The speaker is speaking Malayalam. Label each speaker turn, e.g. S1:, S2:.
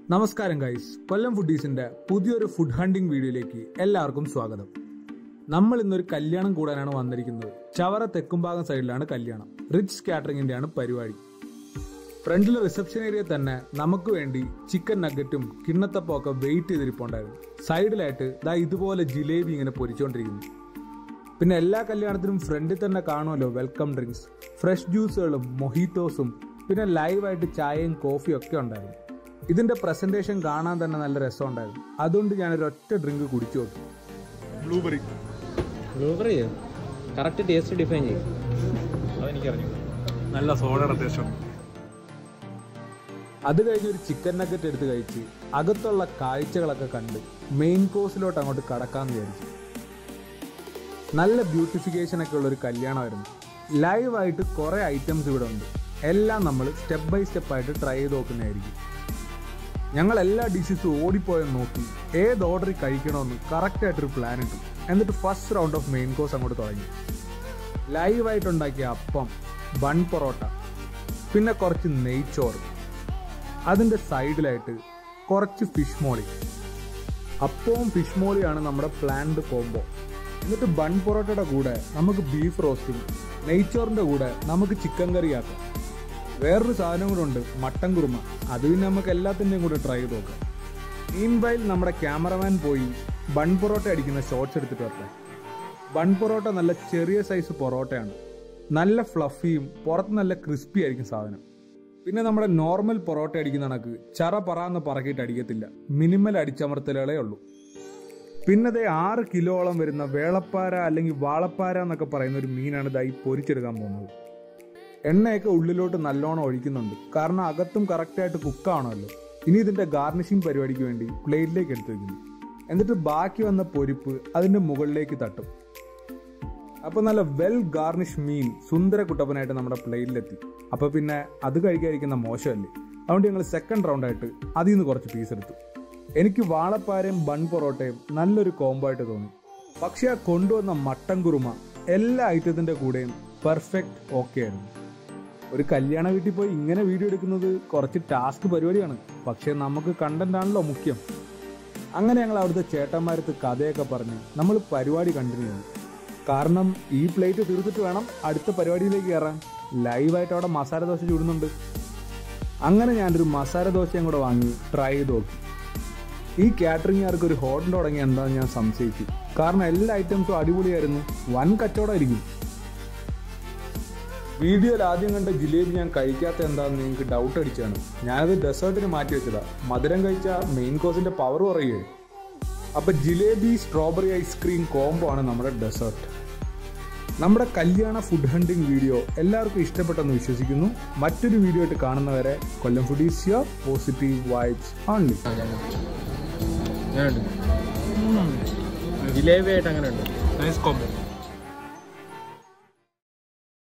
S1: നമസ്കാരം ഗൈസ് കൊല്ലം ഫുഡീസിന്റെ പുതിയൊരു ഫുഡ് ഹണ്ടിങ് വീഡിയോയിലേക്ക് എല്ലാവർക്കും സ്വാഗതം നമ്മൾ ഇന്നൊരു കല്യാണം കൂടാനാണ് വന്നിരിക്കുന്നത് ചവറ തെക്കുംഭാഗം സൈഡിലാണ് കല്യാണം റിച്ച് കാറ്ററിംഗിന്റെയാണ് പരിപാടി ഫ്രണ്ടിലെ റിസപ്ഷൻ ഏരിയ തന്നെ നമുക്ക് വേണ്ടി ചിക്കൻ നഗറ്റും കിണ്ണത്തപ്പം ഒക്കെ വെയിറ്റ് ചെയ്തിരിപ്പുണ്ടായിരുന്നു സൈഡിലായിട്ട് ദാ ഇതുപോലെ ജിലേബി ഇങ്ങനെ പൊരിച്ചുകൊണ്ടിരിക്കുന്നു പിന്നെ എല്ലാ കല്യാണത്തിനും ഫ്രണ്ടിൽ തന്നെ കാണുമല്ലോ വെൽക്കം ഡ്രിങ്ക്സ് ഫ്രഷ് ജ്യൂസുകളും മൊഹീത്തോസും പിന്നെ ലൈവായിട്ട് ചായയും കോഫിയും ഒക്കെ ഉണ്ടായിരുന്നു ഇതിന്റെ പ്രസന്റേഷൻ കാണാൻ തന്നെ നല്ല രസമുണ്ടായിരുന്നു അതുകൊണ്ട് ഞാനൊരു ഒറ്റ ഡ്രിങ്ക് കുടിച്ചു നോക്കി
S2: blueberry
S3: blueberry correct taste define ചെയ്യും
S2: അതെനിക്കറിഞ്ഞു നല്ല സോഡയുടെ ടേസ്റ്റ്
S1: അത് കഴിഞ്ഞ് ഒരു ചിക്കൻ നഗറ്റ് എടുത്ത് കഴിച്ച് അകത്തുള്ള കാഴ്ചകളൊക്കെ കണ്ട് മെയിൻ കോഴ്സിലോട്ട് അങ്ങോട്ട് കടക്കാന്ന് വിചാരിച്ചു നല്ല ബ്യൂട്ടിഫിക്കേഷൻ ഒക്കെ ഉള്ള ഒരു കല്യാണമായിരുന്നു ലൈവായിട്ട് കുറേ ഐറ്റംസ് ഇവിടെ ഉണ്ട് എല്ലാം നമ്മൾ സ്റ്റെപ്പ് ബൈ സ്റ്റെപ്പ് ആയിട്ട് ട്രൈ ചെയ്ത് നോക്കുന്നതായിരിക്കും ഞങ്ങൾ എല്ലാ ഡിഷസും ഓടിപ്പോയെന്ന് നോക്കി ഏത് ഓർഡറിൽ കഴിക്കണമെന്ന് കറക്റ്റായിട്ടൊരു പ്ലാൻ ഇട്ടു എന്നിട്ട് first round of main course അങ്ങോട്ട് തുടങ്ങി ലൈവായിട്ടുണ്ടാക്കിയ അപ്പം ബൺ പൊറോട്ട പിന്നെ കുറച്ച് നെയ്ച്ചോറ് അതിൻ്റെ സൈഡിലായിട്ട് കുറച്ച് ഫിഷ് മോളി അപ്പവും ഫിഷ് മോളിയാണ് നമ്മുടെ പ്ലാൻഡ് കോംബോ എന്നിട്ട് ബൺ പൊറോട്ടയുടെ കൂടെ നമുക്ക് ബീഫ് റോസ്റ്റും നെയ്ച്ചോറിൻ്റെ കൂടെ നമുക്ക് ചിക്കൻ കറി ആക്കാം വേറൊരു സാധനം കൂടെ ഉണ്ട് മട്ടൻ കുറുമ അത് പിന്നെ നമുക്ക് എല്ലാത്തിൻ്റെയും കൂടെ ട്രൈ ചെയ്ത് നോക്കാം മീൻ വൈൽ നമ്മുടെ ക്യാമറമാൻ പോയി ബൺ പൊറോട്ട അടിക്കുന്ന ഷോർട്സ് എടുത്തിട്ട് വരട്ടെ ബൺ പൊറോട്ട നല്ല ചെറിയ സൈസ് പൊറോട്ടയാണ് നല്ല ഫ്ലഫിയും പുറത്ത് നല്ല ക്രിസ്പി ആയിരിക്കും സാധനം പിന്നെ നമ്മുടെ നോർമൽ പൊറോട്ട അടിക്കുന്ന കണക്ക് ചറ പറന്ന് പറക്കിയിട്ട് അടിക്കത്തില്ല മിനിമൽ അടിച്ചമർത്തലുകളേ ഉള്ളൂ പിന്നെ ദേ ആറ് കിലോളം വരുന്ന വേളപ്പാര അല്ലെങ്കിൽ വാളപ്പാര എന്നൊക്കെ പറയുന്ന ഒരു മീനാണ് ഇതായി പൊരിച്ചെടുക്കാൻ പോകുന്നത് എണ്ണയൊക്കെ ഉള്ളിലോട്ട് നല്ലോണം ഒഴിക്കുന്നുണ്ട് കാരണം അകത്തും കറക്റ്റായിട്ട് കുക്കാണല്ലോ ഇനി ഇതിന്റെ ഗാർണിഷിംഗ് പരിപാടിക്ക് വേണ്ടി പ്ലേറ്റിലേക്ക് എടുത്തു വെക്കുന്നു എന്നിട്ട് ബാക്കി വന്ന പൊരിപ്പ് അതിന്റെ മുകളിലേക്ക് തട്ടും അപ്പൊ നല്ല വെൽ ഗാർണിഷ് മീൻ സുന്ദര കുട്ടപ്പനായിട്ട് നമ്മുടെ പ്ലേറ്റിലെത്തി അപ്പൊ പിന്നെ അത് കഴിക്കാതിരിക്കുന്ന മോശമല്ലേ അതുകൊണ്ട് ഞങ്ങൾ സെക്കൻഡ് റൗണ്ടായിട്ട് അതിൽ നിന്ന് കുറച്ച് പീസ് എടുത്തു എനിക്ക് വാളപ്പാരയും ബൺ പൊറോട്ടയും നല്ലൊരു കോംബോ ആയിട്ട് തോന്നി പക്ഷെ ആ കൊണ്ടുവന്ന മട്ടൻ കുറുമ എല്ലാ ഐറ്റത്തിന്റെ കൂടെയും പെർഫെക്റ്റ് ഓക്കെ ആയിരുന്നു ഒരു കല്യാണ വീട്ടിൽ പോയി ഇങ്ങനെ വീഡിയോ എടുക്കുന്നത് കുറച്ച് ടാസ്ക് പരിപാടിയാണ് പക്ഷെ നമുക്ക് കണ്ടന്റ് ആണല്ലോ മുഖ്യം അങ്ങനെ ഞങ്ങൾ അവിടുത്തെ ചേട്ടന്മാരത്ത് കഥയൊക്കെ പറഞ്ഞ് നമ്മൾ പരിപാടി കണ്ടിന്യൂ ചെയ്തു കാരണം ഈ പ്ലേറ്റ് തീർത്തിട്ട് വേണം അടുത്ത പരിപാടിയിലേക്ക് കയറാൻ ലൈവായിട്ട് അവിടെ മസാല ദോശ ചൂടുന്നുണ്ട് അങ്ങനെ ഞാനൊരു മസാല ദോശയും കൂടെ വാങ്ങി ട്രൈ ചെയ്ത് നോക്കി ഈ കാറ്ററിംഗുകാർക്ക് ഒരു ഹോട്ടൽ തുടങ്ങി എന്താണെന്ന് ഞാൻ സംശയിച്ചു കാരണം എല്ലാ ഐറ്റംസും അടിപൊളിയായിരുന്നു വൻ കച്ചവടമായിരിക്കും വീഡിയോയിൽ ആദ്യം കണ്ട ജിലേബി ഞാൻ കഴിക്കാത്ത എന്താണെന്ന് നിങ്ങൾക്ക് ഡൗട്ട് അടിച്ചാണ് ഞാനത് ഡെസേർട്ടിന് മാറ്റി വെച്ചതാ മധുരം കഴിച്ചാൽ മെയിൻ കോഴ്സിന്റെ പവർ കുറയുകയെ അപ്പൊ ജിലേബി സ്ട്രോബെറി ഐസ്ക്രീം കോംബോ ആണ് നമ്മുടെ ഡെസേർട്ട് നമ്മുടെ കല്യാണ ഫുഡ് ഹണ്ടിങ് വീഡിയോ എല്ലാവർക്കും ഇഷ്ടപ്പെട്ടെന്ന് വിശ്വസിക്കുന്നു മറ്റൊരു വീഡിയോ ആയിട്ട് കാണുന്നവരെ Kollam foodies your positive vibes only
S3: jalebi ആയിട്ട് അങ്ങനെ ഉണ്ട്
S2: നൈസ് കോംബോ